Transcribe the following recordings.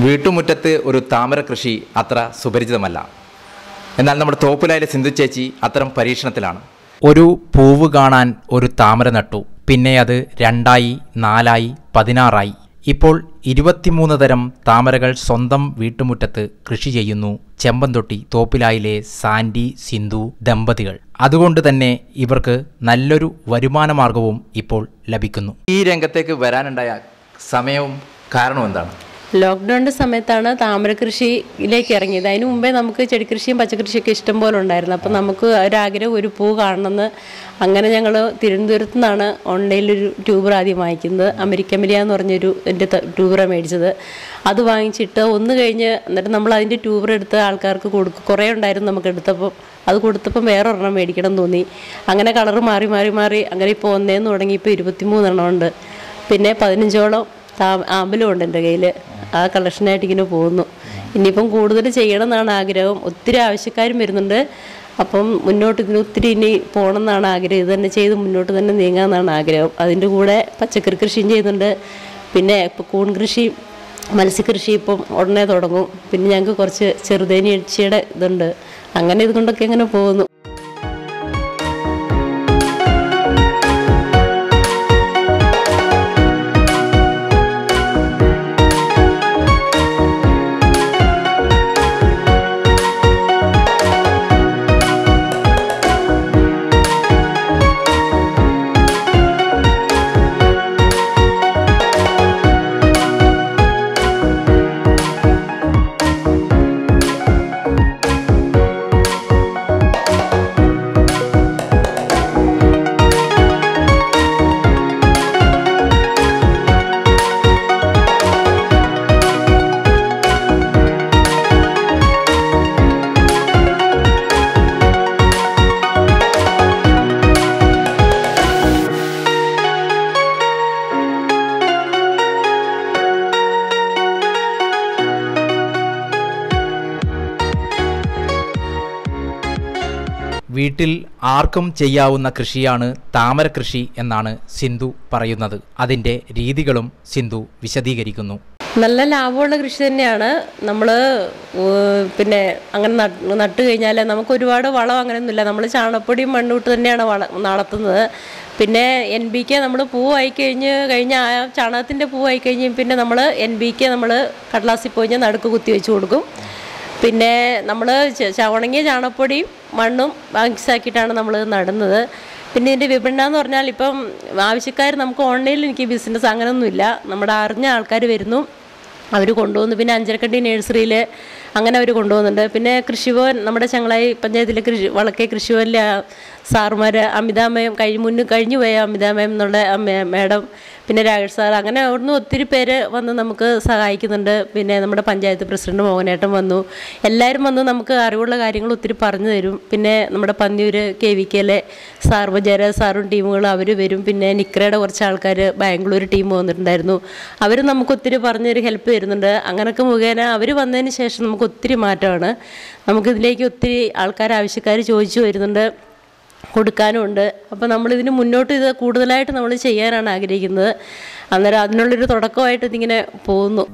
വീട്ടുമുറ്റത്ത് ഒരു താമര കൃഷി അത്ര സുപരിചിതമല്ല എന്നാൽ നമ്മുടെ തോപ്പുലായിലെ സിന്ധു ചേച്ചി അത്തരം പരീക്ഷണത്തിലാണ് ഒരു പൂവ് കാണാൻ ഒരു താമര നട്ടു പിന്നെ അത് രണ്ടായി നാലായി പതിനാറായി ഇപ്പോൾ ഇരുപത്തിമൂന്ന് തരം താമരകൾ സ്വന്തം വീട്ടുമുറ്റത്ത് കൃഷി ചെയ്യുന്നു ചെമ്പന്തൊട്ടി തോപ്പിലായിലെ സാൻഡി സിന്ധു ദമ്പതികൾ അതുകൊണ്ട് തന്നെ ഇവർക്ക് നല്ലൊരു വരുമാന മാർഗവും ഇപ്പോൾ ലഭിക്കുന്നു ഈ രംഗത്തേക്ക് വരാനുണ്ടായ സമയവും കാരണവും എന്താണ് ലോക്ക്ഡൗണിൻ്റെ സമയത്താണ് താമര കൃഷിയിലേക്ക് ഇറങ്ങിയത് അതിന് മുമ്പേ നമുക്ക് ചെടിക്കൃഷിയും പച്ചക്കൃഷിയൊക്കെ ഇഷ്ടം പോലെ ഉണ്ടായിരുന്നു അപ്പം നമുക്ക് ഒരാഗ്രഹം ഒരു പൂ കാണണമെന്ന് അങ്ങനെ ഞങ്ങൾ തിരുവനന്തപുരത്ത് നിന്നാണ് ഓൺലൈനിലൊരു ട്യൂബർ ആദ്യം വാങ്ങിക്കുന്നത് അമേരിക്കമലിയ എന്ന് പറഞ്ഞൊരു എൻ്റെ ട്യൂബറാണ് മേടിച്ചത് അത് വാങ്ങിച്ചിട്ട് ഒന്ന് കഴിഞ്ഞ് എന്നിട്ട് നമ്മൾ അതിൻ്റെ ട്യൂബർ എടുത്ത് ആൾക്കാർക്ക് കൊടുക്കും കുറേ ഉണ്ടായിരുന്നു നമുക്ക് എടുത്തപ്പോൾ അത് കൊടുത്തപ്പം വേറെ ഒരെണ്ണം മേടിക്കണം എന്ന് തോന്നി അങ്ങനെ കളർ മാറി മാറി മാറി അങ്ങനെ ഇപ്പോൾ ഒന്നേന്ന് തുടങ്ങി ഇപ്പോൾ ഇരുപത്തിമൂന്നെണ്ണം ഉണ്ട് പിന്നെ പതിനഞ്ചോളം താ ആമ്പലും ഉണ്ട് എൻ്റെ കയ്യിൽ ആ കളക്ഷനായിട്ട് ഇങ്ങനെ പോകുന്നു ഇനിയിപ്പം കൂടുതൽ ചെയ്യണം എന്നാണ് ആഗ്രഹം ഒത്തിരി ആവശ്യക്കാരും വരുന്നുണ്ട് അപ്പം മുന്നോട്ട് ഇതിന് ഒത്തിരി ഇനി പോകണം എന്നാണ് ആഗ്രഹം ഇത് തന്നെ ചെയ്ത് മുന്നോട്ട് തന്നെ നീങ്ങാമെന്നാണ് ആഗ്രഹം അതിൻ്റെ കൂടെ പച്ചക്കറി കൃഷിയും ചെയ്യുന്നുണ്ട് പിന്നെ ഇപ്പോൾ കൂൺ കൃഷി മത്സ്യകൃഷി ഇപ്പം ഉടനെ തുടങ്ങും പിന്നെ ഞങ്ങൾക്ക് കുറച്ച് ചെറുതേനി ഇടിച്ചിയുടെ ഇതുണ്ട് അങ്ങനെ ഇതുകൊണ്ടൊക്കെ അങ്ങനെ പോകുന്നു വീട്ടിൽ ആർക്കും ചെയ്യാവുന്ന കൃഷിയാണ് താമര കൃഷി എന്നാണ് സിന്ധു പറയുന്നത് അതിൻ്റെ രീതികളും സിന്ധു വിശദീകരിക്കുന്നു നല്ല ലാഭമുള്ള കൃഷി തന്നെയാണ് നമ്മൾ പിന്നെ അങ്ങനെ നട്ട് നട്ട് കഴിഞ്ഞാൽ നമുക്ക് ഒരുപാട് വളം അങ്ങനെയൊന്നുമില്ല നമ്മൾ ചാണകപ്പൊടിയും മണ്ണൂട്ട് തന്നെയാണ് വള നടത്തുന്നത് പിന്നെ എൻ ബി കെ നമ്മൾ പൂവായി കഴിഞ്ഞ് കഴിഞ്ഞ ആ ചാണകത്തിൻ്റെ പൂവായി കഴിഞ്ഞ് പിന്നെ നമ്മൾ എൻ ബി കെ നമ്മൾ കടലാസിൽ പോയി കഴിഞ്ഞാൽ നടുക്ക് കുത്തി വെച്ച് കൊടുക്കും പിന്നെ നമ്മൾ ഉണങ്ങിയ ചാണകപ്പൊടിയും മണ്ണും മിക്സാക്കിയിട്ടാണ് നമ്മൾ നടുന്നത് പിന്നെ ഇതിൻ്റെ വിപണനം എന്ന് പറഞ്ഞാൽ ഇപ്പം ആവശ്യക്കാർ നമുക്ക് ഓൺലൈനിൽ എനിക്ക് ബിസിനസ് അങ്ങനെയൊന്നുമില്ല നമ്മുടെ അറിഞ്ഞ ആൾക്കാർ വരുന്നു അവർ കൊണ്ടുപോകുന്നു പിന്നെ അഞ്ചരക്കണ്ടി നഴ്സറിയിൽ അങ്ങനെ അവർ കൊണ്ടുപോകുന്നുണ്ട് പിന്നെ കൃഷിഭവൻ നമ്മുടെ ചങ്ങളായി പഞ്ചായത്തിലെ കൃഷി വളക്കെ കൃഷിഭവനിലെ സാറുമാർ അമിതാമയം കഴിഞ്ഞ് മുന്നിൽ കഴിഞ്ഞു പോയ അമിതാമയം എന്നുള്ള ആ മേ- മേഡം പിന്നെ രാകേഷ് സാർ അങ്ങനെ അവിടുന്ന് ഒത്തിരി പേര് വന്ന് നമുക്ക് സഹായിക്കുന്നുണ്ട് പിന്നെ നമ്മുടെ പഞ്ചായത്ത് പ്രസിഡന്റ് മോഹനേട്ടൻ വന്നു എല്ലാവരും വന്ന് നമുക്ക് അറിവുള്ള കാര്യങ്ങൾ ഒത്തിരി പറഞ്ഞു തരും പിന്നെ നമ്മുടെ പന്നിയൂർ കെ വി കെയിലെ സാർ ജയരാജ സാറും ടീമുകളും അവർ വരും പിന്നെ നിക്രയുടെ കുറച്ച് ആൾക്കാർ ബാംഗ്ലൂർ ടീം വന്നിട്ടുണ്ടായിരുന്നു അവർ നമുക്ക് ഒത്തിരി പറഞ്ഞൊരു ഹെൽപ്പ് തരുന്നുണ്ട് അങ്ങനെയൊക്കെ മുഖേന അവർ വന്നതിന് ശേഷം നമുക്ക് ഒത്തിരി മാറ്റമാണ് നമുക്കിതിലേക്ക് ഒത്തിരി ആൾക്കാർ ആവശ്യക്കാർ ചോദിച്ചു വരുന്നുണ്ട് കൊടുക്കാനുമുണ്ട് അപ്പോൾ നമ്മളിതിന് മുന്നോട്ട് ഇത് കൂടുതലായിട്ട് നമ്മൾ ചെയ്യാനാണ് ആഗ്രഹിക്കുന്നത് അന്നേരം അതിനുള്ളൊരു തുടക്കമായിട്ട് ഇതിങ്ങനെ പോകുന്നു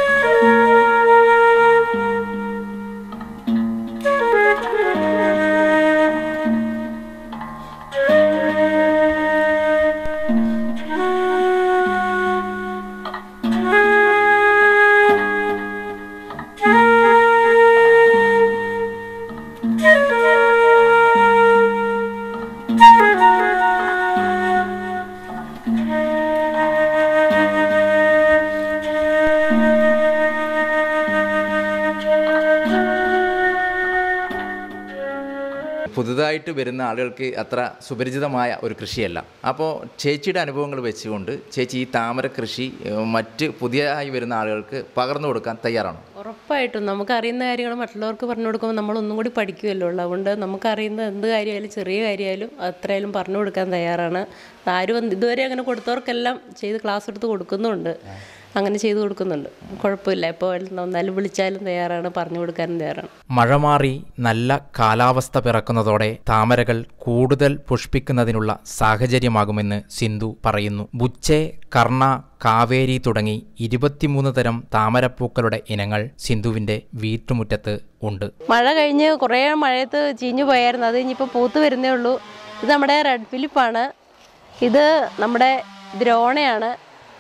പുതുതായിട്ട് വരുന്ന ആളുകൾക്ക് അത്ര സുപരിചിതമായ ഒരു കൃഷിയല്ല അപ്പോൾ ചേച്ചിയുടെ അനുഭവങ്ങൾ വെച്ചുകൊണ്ട് ചേച്ചി ഈ താമര കൃഷി ഏഹ്, മറ്റ് പുതിയതായി വരുന്ന ആളുകൾക്ക് പകർന്നു കൊടുക്കാൻ തയ്യാറാണോ ഉറപ്പായിട്ടും നമുക്കറിയുന്ന കാര്യങ്ങൾ മറ്റുള്ളവർക്ക് പറഞ്ഞു കൊടുക്കുമ്പോൾ നമ്മൾ ഒന്നും കൂടി പഠിക്കുമല്ലോ ഉള്ളത് അതുകൊണ്ട് നമുക്കറിയുന്ന എന്ത് കാര്യമായാലും ചെറിയ കാര്യമായാലും അത്രയായാലും പറഞ്ഞു കൊടുക്കാൻ തയ്യാറാണ് ആരും വന്ന് ഇതുവരെ അങ്ങനെ കൊടുത്തവർക്കെല്ലാം ചെയ്ത് ക്ലാസ് എടുത്ത് കൊടുക്കുന്നുമുണ്ട് അങ്ങനെ ചെയ്തു കൊടുക്കുന്നുണ്ട് കുഴപ്പമില്ല ഇപ്പോൾ വന്നാലും വിളിച്ചാലും തയ്യാറാണ് പറഞ്ഞു കൊടുക്കാനും തയ്യാറാണ് മഴ മാറി നല്ല കാലാവസ്ഥ പിറക്കുന്നതോടെ താമരകൾ കൂടുതൽ പുഷ്പിക്കുന്നതിനുള്ള സാഹചര്യമാകുമെന്ന് സിന്ധു പറയുന്നു ബുച്ചെ കർണ കാവേരി തുടങ്ങി ഇരുപത്തിമൂന്ന് തരം താമരപ്പൂക്കളുടെ ഇനങ്ങൾ സിന്ധുവിന്റെ വീട്ടുമുറ്റത്ത് ഉണ്ട് മഴ കഴിഞ്ഞ് കുറേ മഴയത്ത് ചീഞ്ഞു പോയായിരുന്നു അത് ഇനിയിപ്പോൾ പൂത്ത് വരുന്നേ ഉള്ളൂ ഇത് നമ്മുടെ റെഡ് ഫിലിപ്പാണ് ഇത് നമ്മുടെ ദ്രോണയാണ്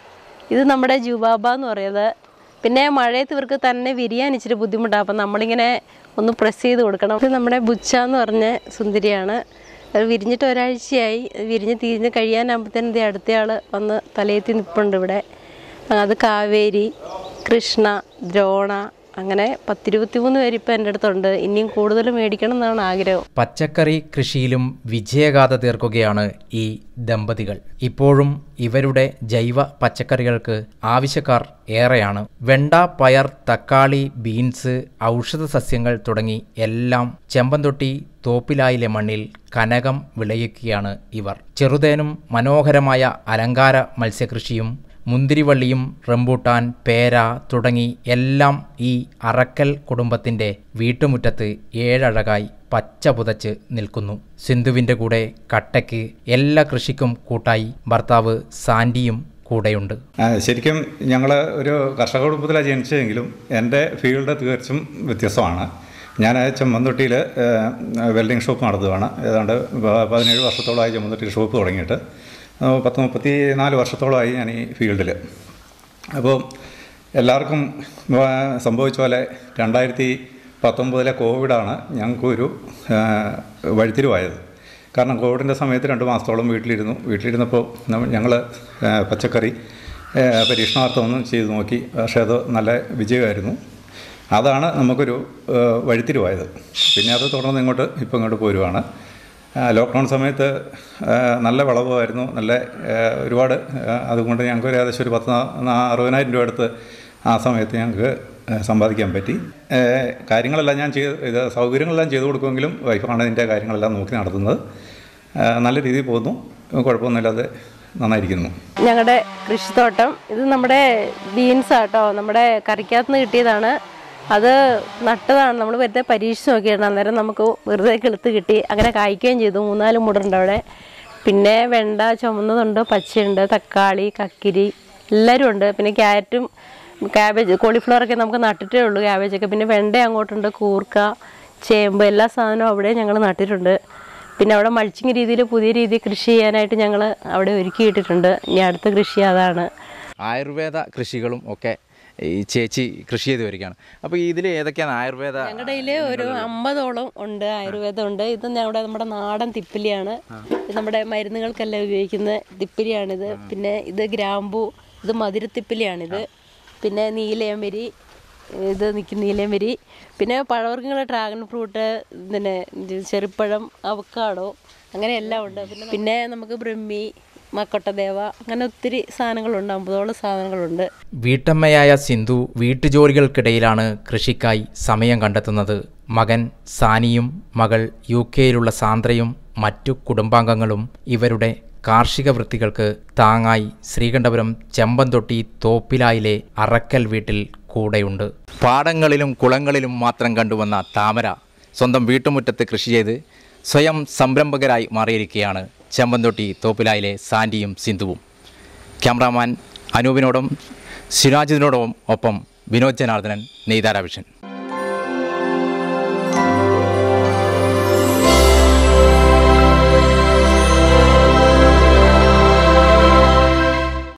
ഇത് നമ്മുടെ ജുബാബ എന്ന് പറയുന്നത് പിന്നെ മഴയത്ത് ഇവർക്ക് തന്നെ വിരിയാൻ ഇച്ചിരി ബുദ്ധിമുട്ടാണ് അപ്പം നമ്മളിങ്ങനെ ഒന്ന് പ്രസ് ചെയ്ത് കൊടുക്കണം ഇത് നമ്മുടെ ബുച്ച എന്ന് പറഞ്ഞ സുന്ദരിയാണ് അത് വിരിഞ്ഞിട്ട് ഒരാഴ്ചയായി വിരിഞ്ഞ് തിരിഞ്ഞ് കഴിയാനാകുമ്പോഴത്തേനും ഇത് അടുത്തയാൾ വന്ന് തലയെത്തി നിൽപ്പുണ്ട് ഇവിടെ അത് കാവേരി കൃഷ്ണ ദ്രോണ അങ്ങനെ പത്തിരുപത്തിമൂന്ന് പേര് ഇപ്പം എൻ്റെ അടുത്തുണ്ട് ഇനിയും കൂടുതൽ മേടിക്കണം എന്നാണ് ആഗ്രഹം പച്ചക്കറി കൃഷിയിലും വിജയഗാഥ തീർക്കുകയാണ് ഈ ദമ്പതികൾ ഇപ്പോഴും ഇവരുടെ ജൈവ പച്ചക്കറികൾക്ക് ആവശ്യക്കാർ ഏറെയാണ് വെണ്ട പയർ തക്കാളി ബീൻസ് ഔഷധ സസ്യങ്ങൾ തുടങ്ങി എല്ലാം ചെമ്പന്തൊട്ടി തോപ്പിലായിലെ മണ്ണിൽ കനകം വിളയിക്കുകയാണ് ഇവർ ചെറുതേനും മനോഹരമായ അലങ്കാര മത്സ്യകൃഷിയും മുന്തിരിവള്ളിയും റംബൂട്ടാൻ പേര തുടങ്ങി എല്ലാം ഈ അറക്കൽ കുടുംബത്തിൻ്റെ വീട്ടുമുറ്റത്ത് ഏഴഴകായി പച്ച പുതച്ച് നിൽക്കുന്നു സിന്ധുവിൻ്റെ കൂടെ കട്ടയ്ക്ക് എല്ലാ കൃഷിക്കും കൂട്ടായി ഭർത്താവ് സാൻഡിയും കൂടെയുണ്ട് ആ, ശരിക്കും ഞങ്ങൾ ഒരു കർഷക കുടുംബത്തിലാണ് ജനിച്ചതെങ്കിലും എൻ്റെ ഫീൽഡ് തീർച്ചും വ്യത്യസ്തമാണ് ഞാൻ ചെമ്മന്തൊട്ടിയിൽ വെൽഡിംഗ് ഷോപ്പ് നടത്തുകയാണ് ഏതാണ്ട് പ- പതിനേഴ് വർഷത്തോളമായി ചെമ്മന്തൊട്ടിയിൽ ഷോപ്പ് തുടങ്ങിയിട്ട് ആ, പത്ത് മുപ്പത്തി നാല് വർഷത്തോളമായി ഞാൻ ഈ ഫീൽഡിൽ അപ്പോൾ എല്ലാവർക്കും ആ, സംഭവിച്ച പോലെ രണ്ടായിരത്തി പത്തൊമ്പതിലെ കോവിഡാണ് ഞങ്ങൾക്കൊരു ആ, വഴിത്തിരിവായത് കാരണം കോവിഡിൻ്റെ സമയത്ത് രണ്ട് മാസത്തോളം വീട്ടിലിരുന്നു വീട്ടിലിരുന്നപ്പോൾ ഞങ്ങൾ പച്ചക്കറി ആ, പരീക്ഷണാർത്ഥം ഒന്നും ചെയ്ത് നോക്കി പക്ഷേ അത് നല്ല വിജയമായിരുന്നു അതാണ് നമുക്കൊരു ആ, വഴിത്തിരിവായത് പിന്നെ അത് തുടർന്ന് ഇങ്ങോട്ട് ഇപ്പോൾ ഇങ്ങോട്ട് പോരുവാണ് ആ, ലോക്ക്ഡൗൺ സമയത്ത് ആ, നല്ല വിളവുമായിരുന്നു നല്ല ആ, ഒരുപാട് ആ, അതുകൊണ്ട് ഞങ്ങൾക്ക് ഒരു ഏകദേശം ഒരു പത്ത് നാ- നാ- അറുപതിനായിരം രൂപ അടുത്ത് ആ സമയത്ത് ഞങ്ങൾക്ക് ആ, സമ്പാദിക്കാൻ പറ്റി ആ, കാര്യങ്ങളെല്ലാം ഞാൻ ചെയ്ത് ഇത് സൗകര്യങ്ങളെല്ലാം ചെയ്തു കൊടുക്കുമെങ്കിലും വൈഫാണ് ഇതിൻ്റെ കാര്യങ്ങളെല്ലാം നോക്കി നടത്തുന്നത് ആ, നല്ല രീതിയിൽ പോകുന്നു കുഴപ്പമൊന്നുമില്ലാതെ നന്നായിരിക്കുന്നു ഞങ്ങളുടെ കൃഷിത്തോട്ടം ഇത് നമ്മുടെ ബീൻസ് ആട്ടോ നമ്മുടെ കറിക്കകത്ത് നിന്ന് കിട്ടിയതാണ് അത് നട്ടതാണ് നമ്മൾ വെറുതെ പരീക്ഷിച്ച് നോക്കിയാണ് അന്നേരം നമുക്ക് വെറുതെ കിളുത്ത് കിട്ടി അങ്ങനെ കായ്ക്കുകയും ചെയ്തു മൂന്നാല് മുടുണ്ട് അവിടെ പിന്നെ വെണ്ട ചുമന്നതുണ്ട് പച്ചയുണ്ട് തക്കാളി കക്കിരി എല്ലാവരും ഉണ്ട് പിന്നെ ക്യാരറ്റും ക്യാബേജ് കോളിഫ്ലവറൊക്കെ നമുക്ക് നട്ടിട്ടേ ഉള്ളൂ ക്യാബേജൊക്കെ പിന്നെ വെണ്ട അങ്ങോട്ടുണ്ട് കൂർക്ക ചേമ്പ് എല്ലാ സാധനവും അവിടെ ഞങ്ങൾ നട്ടിട്ടുണ്ട് പിന്നെ അവിടെ മൾച്ചിങ് രീതിയിൽ പുതിയ രീതിയിൽ കൃഷി ചെയ്യാനായിട്ട് ഞങ്ങൾ അവിടെ ഒരുക്കിയിട്ടിട്ടുണ്ട് ഇനി അടുത്ത കൃഷി അതാണ് ആയുർവേദ കൃഷികളും ഒക്കെ ഈ ചേച്ചി കൃഷി ചെയ്ത് വരികയാണ് അപ്പോൾ ഇതിൽ ഏതൊക്കെയാണ് ആയുർവേദ ഞങ്ങളുടെ കയ്യിൽ ഒരു അമ്പതോളം ഉണ്ട് ആയുർവേദം ഉണ്ട് ഇത് ഞങ്ങളുടെ നമ്മുടെ നാടൻ തിപ്പിലിയാണ് ഇത് നമ്മുടെ മരുന്നുകൾക്കെല്ലാം ഉപയോഗിക്കുന്ന തിപ്പിലിയാണിത് പിന്നെ ഇത് ഗ്രാമ്പു ഇത് മധുരത്തിപ്പിലിയാണിത് പിന്നെ നീലയമരി ഇത് നിൽക്കുന്ന നീലയമരി പിന്നെ പഴവർഗ്ഗങ്ങൾ ഡ്രാഗൺ ഫ്രൂട്ട് പിന്നെ ഇത് ചെറുപ്പഴം അവക്കാടോ അങ്ങനെ എല്ലാം ഉണ്ട് പിന്നെ പിന്നെ നമുക്ക് ബ്രഹ്മി മക്കൊട്ടദേവ അങ്ങനെ ഒത്തിരി സാധനങ്ങളുണ്ട് അമ്പതോളം സാധനങ്ങളുണ്ട് വീട്ടമ്മയായ സിന്ധു വീട്ടുജോലികൾക്കിടയിലാണ് കൃഷിക്കായി സമയം കണ്ടെത്തുന്നത് മകൻ സാനിയും മകൾ യു കെയിലുള്ള സാന്ദ്രയും മറ്റു കുടുംബാംഗങ്ങളും ഇവരുടെ കാർഷിക വൃത്തികൾക്ക് താങ്ങായി ശ്രീകണ്ഠപുരം ചെമ്പന്തൊട്ടി തോപ്പിലായിലെ അറക്കൽ വീട്ടിൽ കൂടെയുണ്ട് പാടങ്ങളിലും കുളങ്ങളിലും മാത്രം കണ്ടുവന്ന താമര സ്വന്തം വീട്ടുമുറ്റത്ത് കൃഷി ചെയ്ത് സ്വയം സംരംഭകരായി മാറിയിരിക്കുകയാണ് ചെമ്പന്തൊട്ടി തോപ്പിലായിലെ സാൻഡിയും സിന്ധുവും ക്യാമറാമാൻ അനൂപിനോടും സിരാജിനോടും ഒപ്പം വിനോദ് ജനാർദ്ദനൻ നെയ്താര വിഷൻ